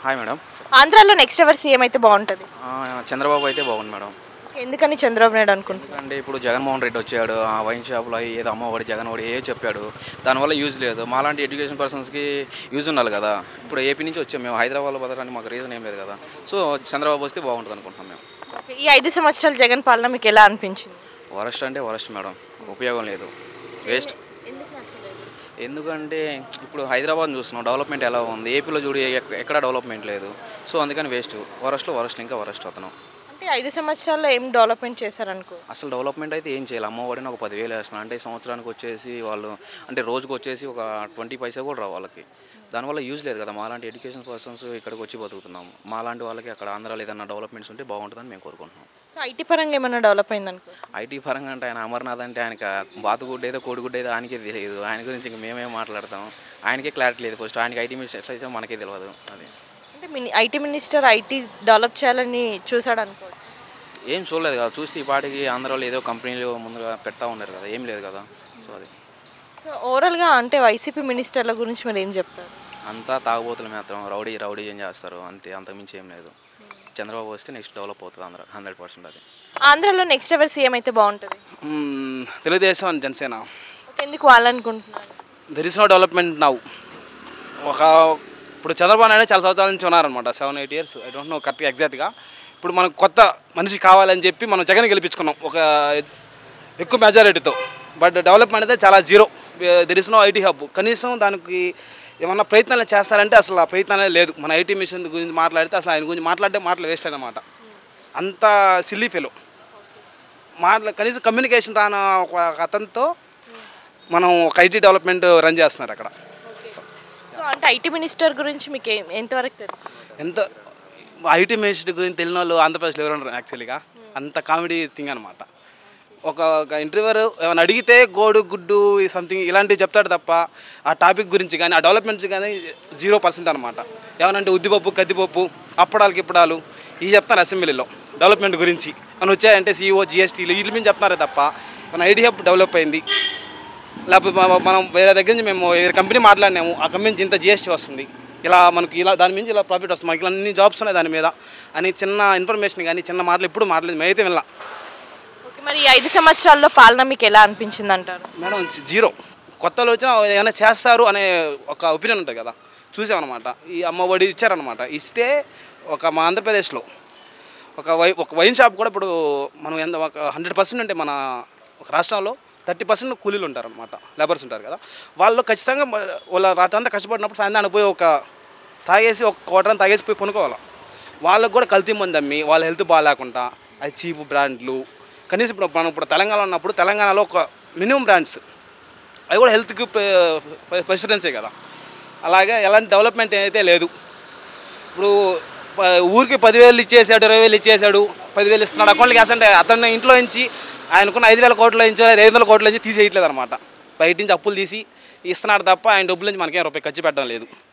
Hi madam ఆంధ్రాలో next ఎవరు CM అయితే బాగుంటుంది ఆ, చంద్రబాబు అయితే బాగుంది మేడం ఎందుకని చంద్రబాబు నాయుడు అనుకుంటున్నారు అంటే ఇప్పుడు జగన్మోహన్ రెడ్డి వచ్చాడు ఆ వైన్ షాప్లో ఏదో అమ్మఒడి జగన్ ఒడి ఏ చెప్పాడు దానివల్ల యూజ్ లేదు మాలాంటి ఎడ్యుకేషన్ పర్సన్స్కి యూజ్ ఉండాలి కదా ఇప్పుడు ఏపీ నుంచి వచ్చాం మేము హైదరాబాద్లో బతకడానికి మాకు రీజన్ ఏం లేదు కదా సో చంద్రబాబు వస్తే బాగుంటుంది అనుకుంటున్నాం మేము ఈ ఐదు సంవత్సరాలు జగన్ పాలన మీకు ఎలా అనిపించింది వరస్ట్ అంటే వరస్ట్ మేడం ఉపయోగం లేదు వేస్ట్ ఎందుకంటే ఇప్పుడు హైదరాబాద్ చూస్తున్నాం డెవలప్మెంట్ ఎలా ఉంది ఏపీలో చూడు ఎక్క- ఎక్కడ డెవలప్మెంట్ లేదు సో అందుకని వేస్ట్ వరస్ట్లో వరస్ట్ ఇంకా వరస్ట్ అతను అంటే ఐదు సంవత్సరాల్లో ఏం డెవలప్మెంట్ చేశారనుకో అసలు డెవలప్మెంట్ అయితే ఏం చేయాలి అమ్మఒడిని ఒక పదివేలు వేస్తున్నారు అంటే సంవత్సరానికి వచ్చేసి వాళ్ళు అంటే రోజుకి వచ్చేసి ఒక ట్వంటీ పైసా కూడా రావు వాళ్ళకి దానివల్ల యూజ్ లేదు కదా మాలాంటి ఎడ్యుకేషన్ పర్సన్స్ ఇక్కడికి వచ్చి బతుకుతున్నాము మాలాంటి వాళ్ళకి అక్కడ ఆంధ్రాలో ఏదైనా డెవలప్మెంట్స్ ఉంటే బాగుంటుందని మేము కోరుకుంటున్నాం సో ఐటీ పరంగా ఏమైనా డెవలప్ అయింది అనుకో ఐటీ పరంగా అంటే ఆయన అమర్నాథ్ అంటే ఆయనకి బాతుగుడ్డ ఏదో కోడిగుడ్డ ఏదో ఆయనకే తెలియదు ఆయన గురించి ఇంక మేమేం మాట్లాడతాం ఆయనకే క్లారిటీ లేదు ఫస్ట్ ఆయనకి ఐటీ మినిస్టర్ ఎట్లా చేసామో మనకే తెలియదు అది అంటే mini IT minister IT develop చేయాలని చూసాడు అనుకో ఏం చూడలేదు కదా చూస్తే ఈ పాటికి ఆంధ్రాలో ఏదో కంపెనీలు ముందుగా పెడతా ఉన్నారు కదా ఏం లేదు కదా సో అది సో ఓవరాల్గా అంటే వైసీపీ మినిస్టర్ల గురించి మీరు ఏం చెప్తారు అంతా తాగుబోతులు మాత్రం రౌడీ రౌడీ ఏం చేస్తారు అంతే అంతకుమించి ఏం లేదు చంద్రబాబు వస్తే నెక్స్ట్ డెవలప్ అవుతుంది ఆంధ్ర హండ్రెడ్ పర్సెంట్ అది ఆంధ్రాలో నెక్స్ట్ ఎవరు సీఎం అయితే బాగుంటుంది మ్మ్. తెలుగుదేశం అండ్ జనసేన ఓకే, ఎందుకు వాళ్ళనుకుంటున్నారు there is no development now ఒక ఇప్పుడు చంద్రబాబు నాయుడు చాలా సంవత్సరాల నుంచి ఉన్నారనమాట seven eight years I don't know కరెక్ట్గా ఎగ్జాక్ట్గా ఇప్పుడు మనకు కొత్త మనిషి కావాలని చెప్పి మనం జగన్ గెలిపించుకున్నాం ఒక ఎక్కువ మెజారిటీతో బట్ డెవలప్మెంట్ అయితే చాలా zero there is no IT hub కనీసం దానికి ఏమన్నా ప్రయత్నాలు చేస్తారంటే అసలు ఆ ప్రయత్నాలే లేదు మన ఐటీ మిషన్ గురించి మాట్లాడితే అసలు ఆయన గురించి మాట్లాడితే మాటలు వేస్ట్ అనమాట అంత సిల్లీ ఫెలో మాట్లా కనీసం కమ్యూనికేషన్ రాని ఒక ఒక అతనితో మనం ఒక ఐటీ డెవలప్మెంట్ రన్ చేస్తున్నారు అక్కడ సో అంటే ఐటీ మినిస్టర్ గురించి మీకు ఏం- ఎంతవరకు తెలుసు ఎంత ఐటీ మినిస్టర్ గురించి తెలియని వాళ్ళు ఆంధ్రప్రదేశ్లో ఎవరు ఉండరు యాక్చువల్గా అంత కామెడీ థింగ్ అనమాట ఒక ఒక ఇంటర్వ్యూర్ ఏమైనా అడిగితే గోడు గుడ్డు సంథింగ్ ఇలాంటివి చెప్తాడు తప్ప ఆ టాపిక్ గురించి కానీ ఆ డెవలప్మెంట్స్ కానీ జీరో పర్సెంట్ అనమాట ఏమనంటే ఉద్దిపప్పు కద్దిపప్పు అప్పడాలు గిప్పడాలు ఇవి చెప్తారు అసెంబ్లీలో డెవలప్మెంట్ గురించి మనం వచ్చాయంటే సీఓ జిఎస్టీలు వీటి మీద చెప్తున్నారే తప్ప మన ఐటీ హబ్ డెవలప్ అయింది లేకపోతే మ- మనం వేరే దగ్గర నుంచి మేము వేరే కంపెనీ మాట్లాడినాము ఆ కంపెనీ నుంచి ఇంత జిఎస్టీ వస్తుంది ఇలా మనకి ఇలా దాని నుంచి ఇలా ప్రాఫిట్ వస్తుంది మనకి ఇలా అన్ని జాబ్స్ ఉన్నాయి దాని మీద అని చిన్న ఇన్ఫర్మేషన్ కానీ చిన్న మాటలు ఎప్పుడు మాట్లాడలేదు మేమైతే వినలా ఓకే మరి ఈ ఐదు సంవత్సరాల్లో పాలన మీకు ఎలా అనిపించింది అంటారు మేడం జీ- జీరో కొత్తలో వచ్చిన ఏమైనా చేస్తారు అనే ఒక ఒపీనియన్ ఉంటుంది కదా చూసామన్నమాట ఈ అమ్మ ఒడి ఇచ్చారనమాట ఇస్తే ఒక మా ఆంధ్రప్రదేశ్లో ఒక వై ఒక వైన్ షాప్ కూడా ఇప్పుడు మనం ఎంత ఒక హండ్రెడ్ పర్సెంట్ అంటే మన ఒక రాష్ట్రంలో థర్టీ పర్సెంట్ కూలీలు ఉంటారు అనమాట లేబర్స్ ఉంటారు కదా వాళ్ళు ఖచ్చితంగా మ- వాళ్ళ రాత్రి అంతా కష్టపడినప్పుడు సాయంత్రం పోయి ఒక తాగేసి ఒక కోటరం తాగేసి పోయి కొనుక్కోవాలి వాళ్ళకు కూడా కల్తీ మంది అమ్మి వాళ్ళ హెల్త్ బాగాలేకుండా అది చీప్ బ్రాండ్లు కనీసం ఇప్పుడు మనం ఇప్పుడు తెలంగాణ ఉన్నప్పుడు తెలంగాణలో ఒక మినిమం బ్రాండ్స్ అవి కూడా హెల్త్కి ప్రెసిడెన్సే కదా అలాగే ఎలాంటి డెవలప్మెంట్ అయితే లేదు ఇప్పుడు ప- ఊరికి పదివేలు ఇచ్చేసాడు ఇరవై వేలు ఇచ్చేసాడు పదివేలు ఇస్తున్నాడు అకౌంట్కి వేసంటే అతన్ని ఇంట్లో నుంచి ఆయనకున్న ఐదు వేల కోట్ల నుంచి లేదా ఐదు వందల కోట్ల నుంచి తీసేయట్లేదు అనమాట బయట నుంచి అప్పులు తీసి ఇస్తున్నాడు తప్ప ఆయన డబ్బుల నుంచి మనకేం రూపాయి ఖర్చు పెట్టడం లేదు